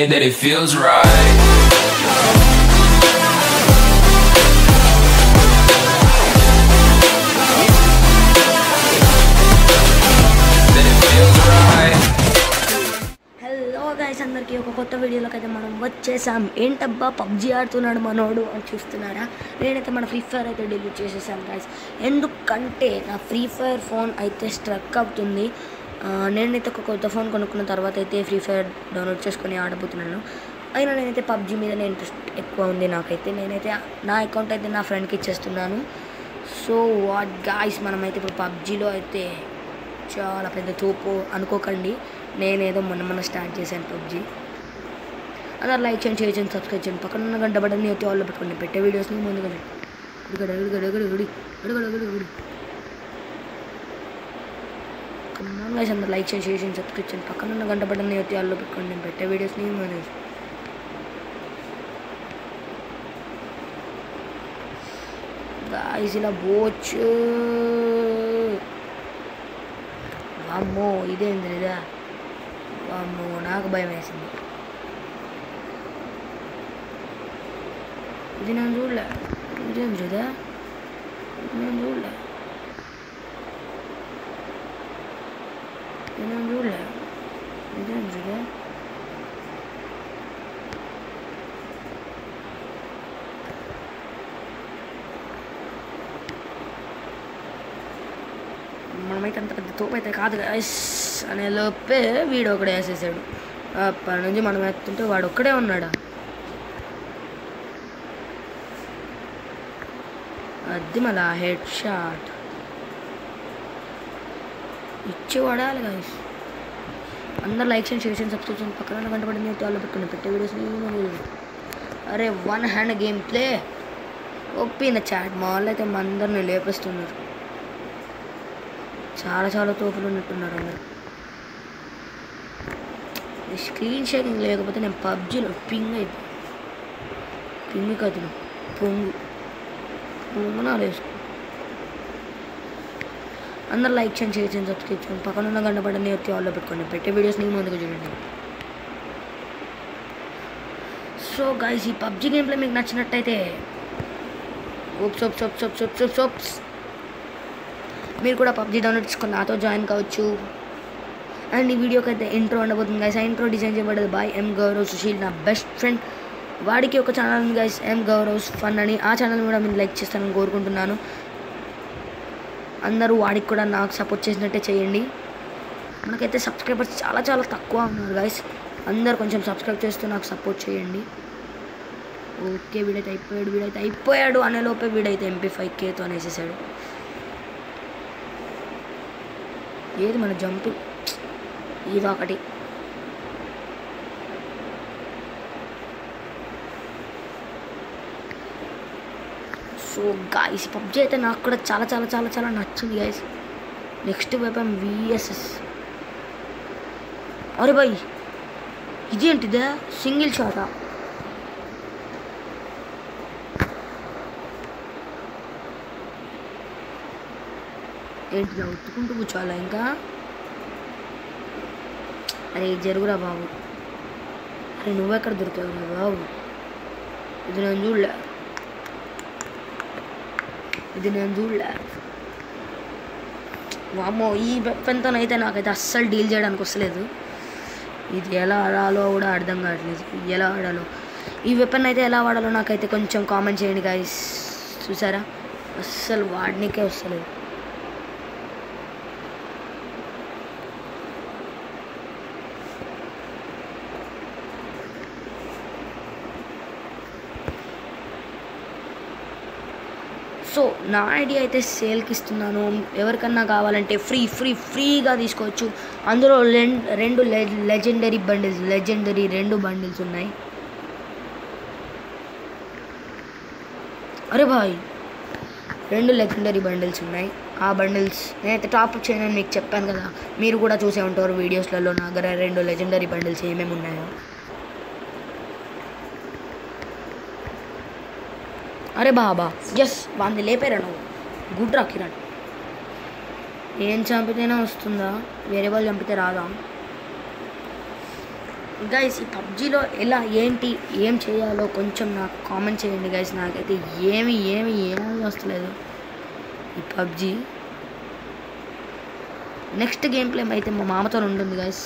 that it feels right. That it feels right. Hello guys అందరికీ ఒక కొత్త వీడియోలోకి అయితే మనం వచ్చేసాం ఏంటబ్బా పబ్జి ఆడుతున్నాడు మనోడు అని చూస్తున్నారా నేనైతే మన ఫ్రీ ఫైర్ అయితే డిలీట్ చేసేసాం గైస్ ఎందుకంటే నా ఫ్రీ ఫైర్ ఫోన్ అయితే స్ట్రక్ అవుతుంది ఆ, నేనైతే ఒక కొత్త ఫోన్ కొనుక్కున్న తర్వాత అయితే ఫ్రీ ఫైర్ డౌన్లోడ్ చేసుకొని ఆడబోతున్నాను అయినా నేనైతే పబ్జి మీదనే ఇంట్రెస్ట్ ఎక్కువ ఉంది నాకైతే నేనైతే నా అకౌంట్ అయితే నా ఫ్రెండ్కి ఇచ్చేస్తున్నాను సో వాట్ గాయస్ మనమైతే ఇప్పుడు పబ్జిలో అయితే చాలా పెద్ద తోపు అనుకోకండి నేనేదో మొన్న మొన్న స్టార్ట్ చేశాను పబ్జి అందరు లైక్ చేయండి షేర్ చేయండి సబ్స్క్రైబ్ చేయండి పక్కన ఉన్న గంట బటన్ అయితే వాళ్ళు పెట్టుకోండి పెట్టే వీడియోస్ని ముందుగా ఎడుగడ ఎడుగడ ఎగుడు ఎగుడి ఎడుగడ ఎగుడు ఎగుడి కమ్మాన్ గైస్ అందరు లైక్ చేయండి షేర్ చేయండి సబ్స్క్రైబ్ చేయండి పక్కన ఉన్న గంట బటన్ అయితే వాళ్ళు పెట్టుకోండి నేను పెట్టే వీడియోస్ని ముందు గాయస్ ఇలా పోవచ్చు వామ్మో ఇదేంది ఇదా వామ్మో నాకు భయం వేసింది ఇది నేను చూడలే ఇదేంది ఇదా ఇది నేను చూడలే ఇది నేను చూడలే ఇదేంది ఇదా మనమైతే అంత పెద్ద తోపు అయితే కాదు గైస్ అనే లోపే వీడు ఒకడే వేసేసాడు అప్పటి నుంచి మనం ఎత్తుంటే వాడు ఒక్కడే ఉన్నాడా అది మళ్ళా హెడ్ షాట్ ఇచ్చి పడాలి గైస్ అందరు లైక్ చేయండి షేర్ చేయండి సబ్స్క్రైబ్ చేయండి పక్కన గంట పడింది అయితే వాళ్ళు పెట్టుకుని పెట్టే వీడియోస్ అరే వన్ హ్యాండ్ గేమ్ ప్లే ఒప్పింది చాట్ మా వాళ్ళు అయితే మా అందరిని లేపిస్తున్నారు చాలా చాలా తోపులు ఉన్నట్టున్నారు అందరు ఈ స్క్రీన్ షేకింగ్ లేకపోతే నేను పబ్జీలో పింగ్ అయిపోయి పింగ్ కదులు పొంగు పొంగునాలు వేసుకో అందరు లైక్ చేయండి షేర్ చేయండి సబ్స్క్రైబ్ చేయండి పక్కన ఉన్న గంట పడని వచ్చి వాళ్ళు పెట్టుకోండి పెట్టే వీడియోస్ నీ ముందుకు చూడండి సో గైస్ ఈ పబ్జీ గేమ్ ప్లే మీకు నచ్చినట్టయితే oops oops oops oops oops oops oops మీరు కూడా పబ్జీ డౌన్లోడ్ చేసుకొని నాతో జాయిన్ కావచ్చు అండ్ ఈ వీడియోకి అయితే ఇంట్రో ఉండబోతుంది గైస్ ఆ ఇంట్రో డిజైన్ చేయబడదు బాయ్ ఎం గౌరవ్ సుశీల్ నా బెస్ట్ ఫ్రెండ్ వాడికి ఒక ఛానల్ ఉంది గైస్ ఎం గౌరవ్ ఫన్ అని ఆ ఛానల్ కూడా మీరు లైక్ చేస్తానని కోరుకుంటున్నాను అందరూ వాడికి కూడా నాకు సపోర్ట్ చేసినట్టే చేయండి మనకైతే సబ్స్క్రైబర్స్ చాలా చాలా తక్కువ ఉన్నారు గైస్ అందరు కొంచెం సబ్స్క్రైబ్ చేస్తూ నాకు సపోర్ట్ చేయండి ఓకే వీడైతే అయిపోయాడు వీడైతే అయిపోయాడు అనే లోపే వీడైతే ఎంపీ ఫైవ్ కేతో అనేసేసాడు ఏది మన జంపు ఇది ఒకటి సో గాయస్ పబ్జి అయితే నాకు కూడా చాలా చాలా చాలా చాలా నచ్చింది గాయస్ నెక్స్ట్ వెపన్ విఎస్ఎస్ అరే బాయ్ ఇదేంటిదే సింగిల్ షాటా ఏంటిదా ఉత్తుకుంటూ కూర్చోవాలా ఇంకా అరే జరుగురా బాబు అరే నువ్వెక్కడ దొరికావురా బాబు ఇది నేను చూడలే ఇది నేను చూడలే వామ్మో ఈ వెపన్తోనైతే నాకైతే అస్సలు డీల్ చేయడానికి వస్తలేదు ఇది ఎలా ఆడాలో కూడా అర్థం కావట్లేదు ఎలా ఆడాలో ఈ వెపన్ అయితే ఎలా వాడాలో నాకైతే కొంచెం కామెంట్ చేయండి గాయస్ చూసారా అస్సలు వాడనికే వస్తలేదు సో నా ఐడియా అయితే సేల్కి ఇస్తున్నాను ఎవరికన్నా కావాలంటే ఫ్రీ ఫ్రీ ఫ్రీగా తీసుకోవచ్చు అందులో లెన్ రెండు లెజెండరీ బండిల్స్ లెజెండరీ రెండు బండిల్స్ ఉన్నాయి అరే బాయ్ రెండు లెజెండరీ బండిల్స్ ఉన్నాయి ఆ బండిల్స్ నేనైతే టాప్ చేయనని మీకు చెప్పాను కదా మీరు కూడా చూసే ఉంటారు వీడియోస్లలో నా దగ్గర రెండు లెజెండరీ బండిల్స్ ఏమేమి ఉన్నాయో అరే బాబా జస్ వాంది లేపారా నువ్వు గుడ్ రా కిరణ్ ఏం చంపితేనే వస్తుందా వేరే వాళ్ళు చంపితే రాదా గైస్ ఈ పబ్జీలో ఎలా ఏంటి ఏం చేయాలో కొంచెం నాకు కామెంట్ చేయండి గైస్ నాకైతే ఏమి ఏమి ఏమీ వస్తలేదు ఈ పబ్జీ నెక్స్ట్ గేమ్ ప్లే అయితే మా మామతో ఉంటుంది గైస్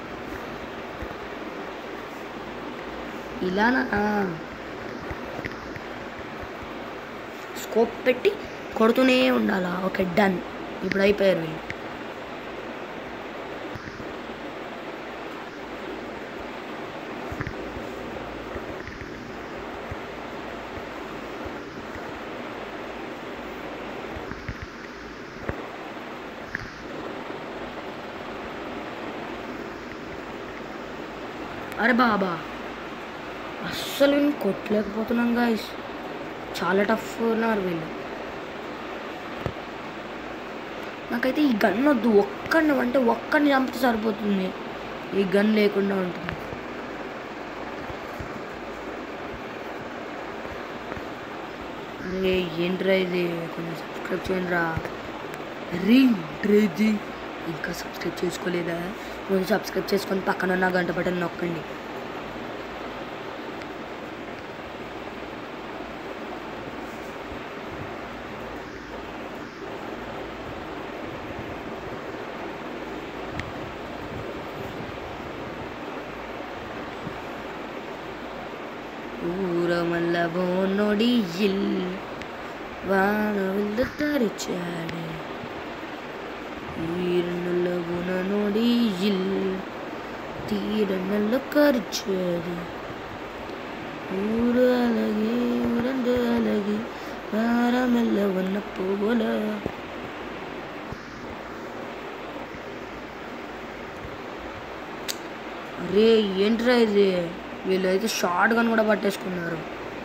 ఇలానా స్కోప్ పెట్టి కొడుతూనే ఉండాలా ఓకే డన్ ఇప్పుడు అయిపోయారు వీళ్ళు అరే బాబా అస్సలు వీళ్ళని కొట్టలేకపోతున్నాం గాయస్ చాలా టఫ్ ఉన్నారు వీళ్ళు నాకైతే ఈ గన్ వద్దు ఒక్కడిని అంటే ఒక్కడిని చంపితే సరిపోతుంది ఈ గన్ లేకుండా ఉంటుంది అరే ఏంట్రా ఇది కొంచెం సబ్స్క్రైబ్ చేయండి రా రీ ఇది ఇంకా సబ్స్క్రైబ్ చేసుకోలేదా ముందు సబ్స్క్రైబ్ చేసుకొని పక్కన ఉన్న గంట బటన్ నొక్కండి ఊరమల్ల నొడిയിൽ വാണവില്ല തരിച്ചാണ് ഈരനുള്ള ഗുണനൊടിയിൽ തീരനല്ല കറിച്ചത് ഊര് അലകി ഉരണ്ട് അലകി വാരമല്ല വന്നപ്പോ പോലെ అరే ఏంట్రా ఇది వీళ్ళైతే షార్ట్ గన్ కూడా పట్టేసుకున్నారు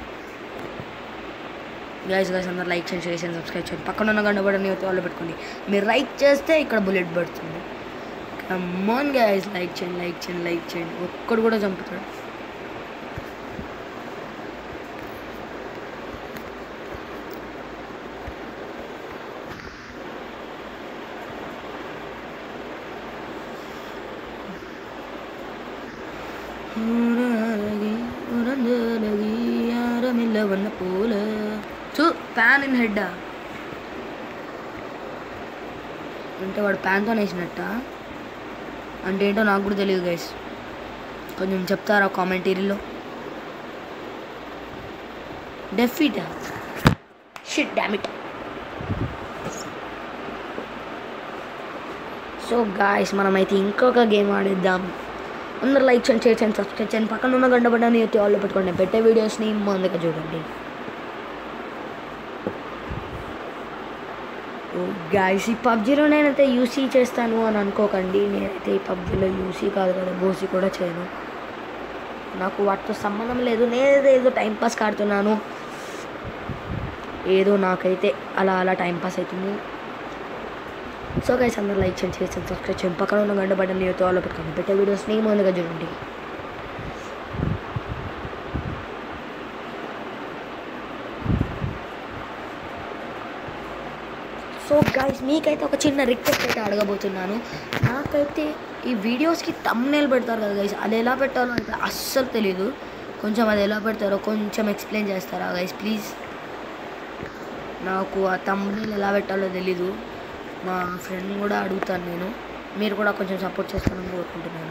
గైస్ గైస్ అందరు లైక్ చేయండి షేర్ చేయండి సబ్స్క్రైబ్ చేయండి పక్కన ఉన్న గంట బటన్ వాళ్ళు పెట్టుకోండి మీరు లైక్ చేస్తే ఇక్కడ బుల్లెట్ పడుతుంది కమ్మోన్ గైస్ లైక్ చేయండి లైక్ చేయండి లైక్ చేయండి ఒక్కడు కూడా చంపుతాడు ఊరలగి, ఉరందలగి, ఆరమిల్ల వన్న పూల చూ ప్యాన్ ఇన్ హెడ్ అంటే వాడు ప్యాన్తో వేసినట్ట అంటే ఏంటో నాకు కూడా తెలియదు గైస్ కొంచెం చెప్తారా కామెంటరీలో defeat shit damn it so guys మనమైతే ఇంకొక గేమ్ ఆడిద్దాం అందరు లైక్ చేయండి షేర్ చేయండి సబ్స్క్రైబ్ చేయండి పక్కన ఉన్న గంట బటన్ ఎత్తి వాళ్ళు పెట్టుకోండి నేను పెట్టే వీడియోస్ని ముందుగా చూడండి గాయస్ ఈ పబ్జీలో నేనైతే యూసీ చేస్తాను అని అనుకోకండి నేనైతే ఈ పబ్జీలో యూసీ కాదు కదా బోసీ కూడా చేయను నాకు వాటితో సంబంధం లేదు నేనైతే ఏదో టైంపాస్ ఆడుతున్నాను ఏదో నాకైతే అలా అలా టైంపాస్ అవుతుంది సో గైస్ అందరూ లైక్ చేయండి చేసి సబ్స్క్రైబ్ చేయండి పక్కన ఉన్న గంట బటన్ నీతో వాళ్ళు పెట్టుకోండి పెట్టే వీడియోస్ని ముందుగా చూడండి సో గైస్ మీకైతే ఒక చిన్న రిక్వెస్ట్ అయితే అడగబోతున్నాను నాకైతే ఈ వీడియోస్కి తమ్నేల్ పెడతారు కదా గైస్ అది ఎలా పెట్టాలో అయితే అస్సలు తెలీదు కొంచెం అది ఎలా పెడతారో కొంచెం ఎక్స్ప్లెయిన్ చేస్తారా గైస్ ప్లీజ్ నాకు ఆ తమ్నేల్ ఎలా పెట్టాలో తెలీదు మా ఫ్రెండ్ కూడా అడుగుతాను నేను మీరు కూడా కొంచెం సపోర్ట్ చేస్తారని కోరుకుంటున్నాను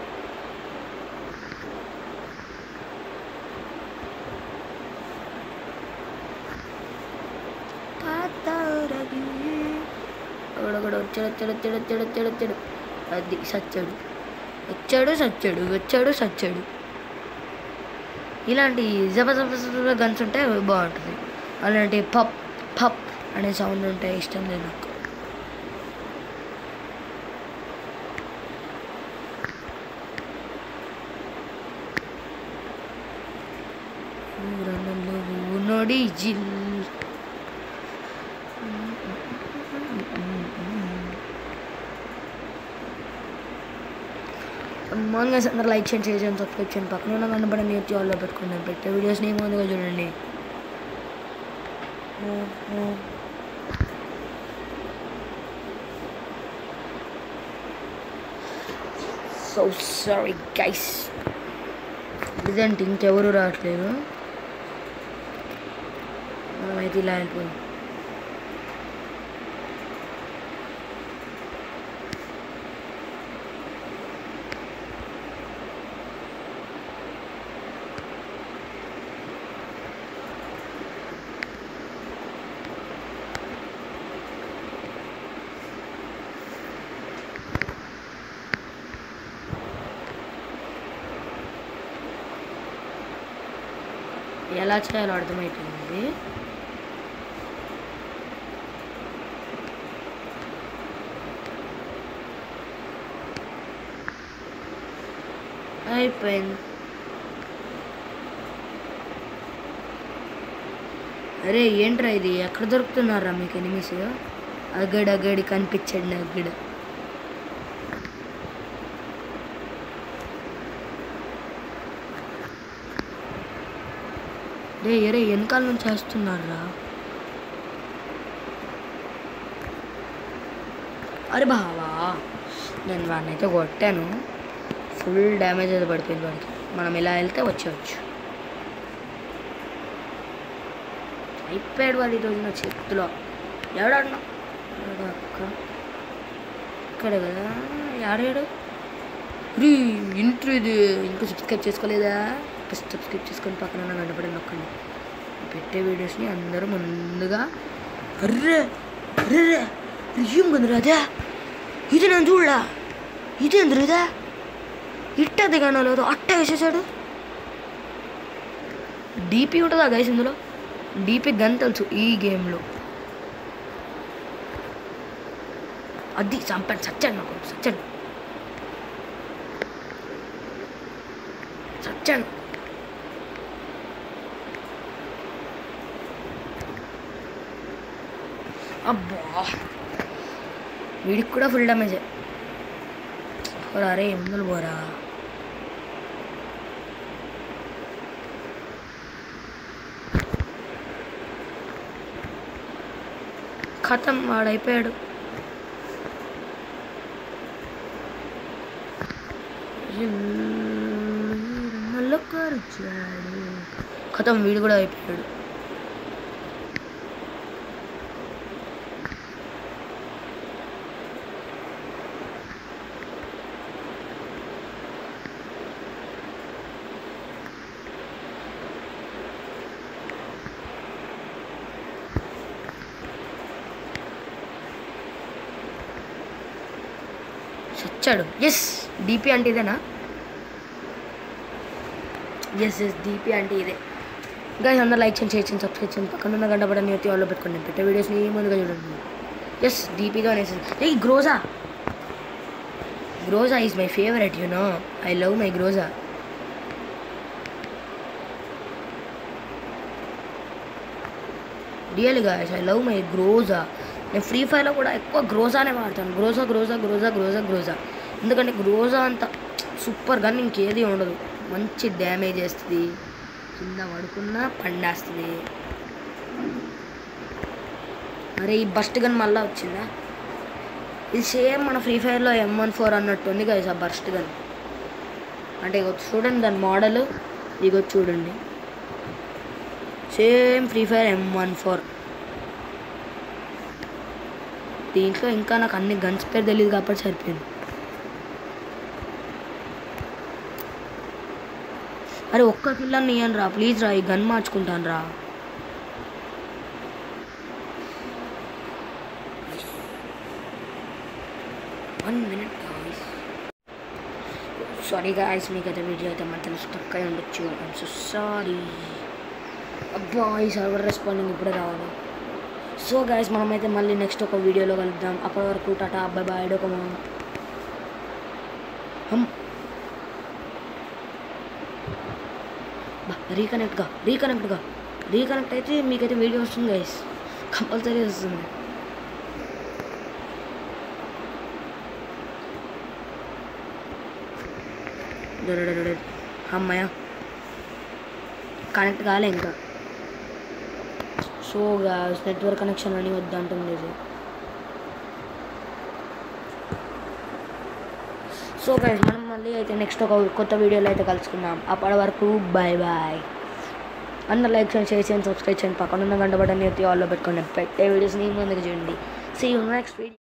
ఒకడొకడు వచ్చాడు వచ్చాడు వచ్చాడు వచ్చాడు వచ్చాడు వచ్చాడు అది సచ్చాడు వచ్చాడు సచ్చాడు వచ్చాడు సచ్చాడు ఇలాంటి జబ జబ జబ గన్స్ ఉంటే బాగుంటుంది అలాంటి పప్ పప్ అనే సౌండ్ ఉంటే ఇష్టం లేదు నాకు ఊరనలో నొడి జిల్ మామూలుగా అందరూ లైక్ చేయండి షేర్ చేయండి సబ్స్క్రైబ్ చేయండి పక్కన ఉన్న కనబడి నేర్చి వాళ్ళు పెట్టుకోండి నేను పెట్టే వీడియోస్ని ముందుగా చూడండి సో సారీ గైస్ ఇదేంటి ఇంకెవరు రావట్లేదు మనమైతే ఇలా వెళ్ళిపోయాం ఎలా చేయాలో అర్థమైపోయింది అయిపోయింది అరే ఏంట్రా ఇది ఎక్కడ దొరుకుతున్నారా మీకు ఎనిమిస్ అగడ అగడి కనిపించండి అగ్గడ రే ఎరే వెనకాల నుంచి వేస్తున్నారా అరే బావా నేను వాడిని అయితే కొట్టాను ఫుల్ డ్యామేజ్ అయితే పడిపోయింది వాడికి మనం ఇలా వెళ్తే వచ్చేవచ్చు అయిపోయాడు వాడు ఈరోజు నా చేతిలో ఎవడన్నా అక్క ఇక్కడ కదా ఆడాడు రీ ఇంట్రో ఇది ఇంకా సబ్స్క్రైబ్ చేసుకోలేదా ఫస్ట్ సబ్స్క్రైబ్ చేసుకొని పక్కన ఉన్న గంట పడి నొక్కండి పెట్టే వీడియోస్ని అందరూ ముందుగా అర్రే అర్రే ఏం కొందరు అదే ఇది నేను చూడలా ఇదేంద్రు ఇదే ఇట్టది కానీ లేదు అట్ట వేసేసాడు డీపీ ఉంటుందా గైస్ ఇందులో డీపీ గన్ తెలుసు ఈ గేమ్లో అది చంపాడు చచ్చాడు నాకు చచ్చాడు చచ్చాడు అబ్బా వీడికి కూడా ఫుల్ డ్యామేజ్ పోరా అరే ముందులు పోరా ఖతం వాడైపోయాడు ఖతం వీడు కూడా అయిపోయాడు చచ్చాడు ఎస్ డిపి అంటే ఇదేనా ఎస్ ఎస్ డిపి అంటే ఇదే ఇంకా అందరూ లైక్ చేయండి షేర్ చేయండి సబ్స్క్రైబ్ చేయండి పక్కన ఉన్న గంట పడని అయితే వాళ్ళు పెట్టుకోండి నేను పెట్టే వీడియోస్ని ముందుగా చూడండి ఎస్ డిపిగా అనేసి a Groza Groza is my favourite you know I love my Groza real guys I love my Groza నేను ఫ్రీ ఫైర్లో కూడా ఎక్కువ గ్రోజానే వాడతాను Groza Groza Groza Groza Groza ఎందుకంటే గ్రోజా అంత సూపర్ గన్ ఇంకేది ఉండదు మంచి డ్యామేజ్ వేస్తుంది కింద పడుకున్నా పండేస్తుంది అరే ఈ బస్ట్ గన్ మళ్ళీ వచ్చిందా ఇది సేమ్ మన ఫ్రీ ఫైర్లో ఎం వన్ ఫోర్ అన్నట్టు ఉంది కదా ఆ బస్ట్ గన్ అంటే ఇగో చూడండి దాని మోడల్ ఇగో చూడండి same free fire M one four దీంట్లో ఇంకా నాకు అన్ని గన్స్ పేరు తెలియదు కాబట్టి సరిపోయింది అరే ఒక్క కిల్లని ఇయ్యను రా ప్లీజ్ రా ఈ గన్ మార్చుకుంటాను రా one minute guys sorry guys మీకు అయితే వీడియో అయితే మధ్యలో స్టక్ అయి ఉండొచ్చు ఐమ్ సో సారీ అబ్బా ఈ సర్వర్ రెస్పాండింగ్ ఇప్పుడే రావాలి సో గాయస్ మనమైతే మళ్ళీ నెక్స్ట్ ఒక వీడియోలో కలుద్దాం అప్పటి వరకు టాటా అబ్బాయి బాయ్ డోకమా హమ్ బా రీకనెక్ట్గా రీకనెక్ట్గా రీకనెక్ట్ అయితే మీకైతే వీడియో వస్తుంది గైస్ కంపల్సరీ వస్తుంది డడడడడ. అమ్మయ్య కనెక్ట్ కాలే ఇంకా సో గాయస్ నెట్వర్క్ కనెక్షన్ అని వద్దంటుంది ఇది సో గైస్ మనం మళ్ళీ అయితే నెక్స్ట్ ఒక కొత్త వీడియోలో అయితే కలుసుకుందాం అప్పటి వరకు బాయ్ బాయ్ అందరు లైక్ చేయండి షేర్ చేయండి సబ్స్క్రైబ్ చేయండి పక్కన ఉన్న గంట బటన్ ఎత్తి ఆల్లో పెట్టుకోండి పెట్టే వీడియోస్ నీ ముందుకు చూడండి సీ యూ నెక్స్ట్ వీడియో